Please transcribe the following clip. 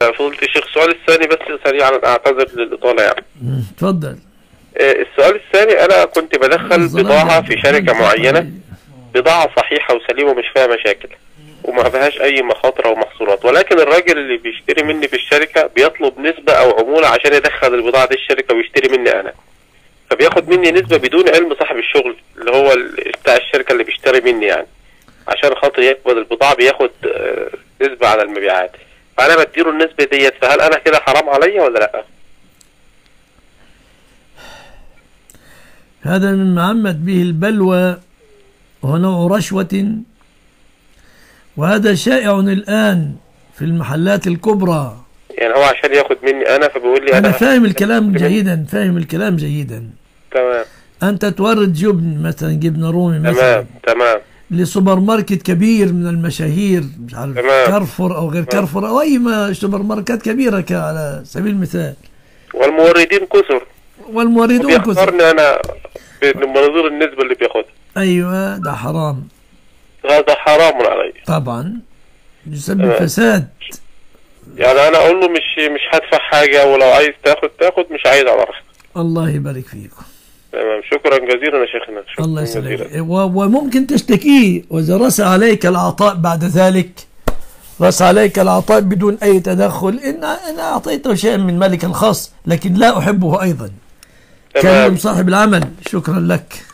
فضيلة الشيخ السؤال الثاني بس سريعا اعتذر للاطاله يعني مم. اتفضل آه، السؤال الثاني انا كنت بدخل بضاعه في شركه معينه بضاعه صحيحه وسليمه ومش فيها مشاكل وما فيهاش اي مخاطر او محظورات ولكن الراجل اللي بيشتري مني في الشركه بيطلب نسبه او عموله عشان يدخل البضاعه دي الشركه ويشتري مني انا فبياخد مني نسبه بدون علم صاحب الشغل اللي هو ال- بتاع الشركه اللي بيشتري مني يعني عشان خاطر يقبض البضاعه بياخد آه، نسبه على المبيعات فانا بديله النسبه ديت فهل انا كده حرام عليا ولا لا؟ هذا مما عمت به البلوى وهو نوع رشوة وهذا شائع الآن في المحلات الكبرى يعني هو عشان ياخد مني انا فبيقول لي أنا انا فاهم الكلام جيدا فاهم الكلام جيدا تمام أنت تورد جبن مثلا جبنة رومي مثلا تمام تمام لسوبر ماركت كبير من المشاهير مش عارف تمام. كارفور أو غير كارفور أو أي ما سوبر ماركت كبيرة ك- على سبيل المثال والموردين كثر والموردون كثر بيختارني انا بمنظور النسبه اللي بياخدها أيوة ده حرام هذا حرام علي طبعا يسبب تمام. فساد يعني انا اقول له مش مش هدفع حاجه ولو عايز تاخد تاخد مش عايز على راحتك الله يبارك فيكم تمام شكرا جزيلا يا شيخنا شكرا الله جزيلا. يسلمك و- وممكن تشتكيه وإذا رسى عليك العطاء بعد ذلك رسى عليك العطاء بدون أي تدخل إن أنا أعطيته شيئا من مالك الخاص لكن لا أحبه أيضا تمام كلم صاحب العمل شكرا لك